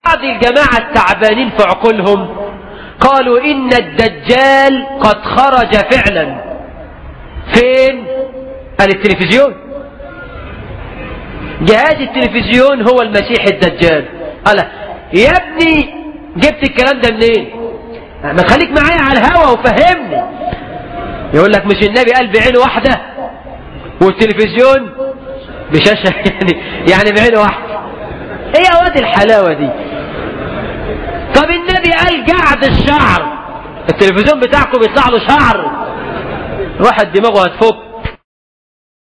بعض الجماعة التعبانين في عقولهم قالوا إن الدجال قد خرج فعلا فين قال التلفزيون جهاز التلفزيون هو المسيح الدجال قال يا ابني جبت الكلام ده منين ما خليك معايا على الهوا وفهمني يقول لك مش النبي قال بعين واحدة والتلفزيون بشاشة يعني يعني بعين واحدة ايه يا واد الحلاوة دي طب النبي قال قعد الشعر التلفزيون بتاعكم بيطلع له شعر واحد دماغه هتفك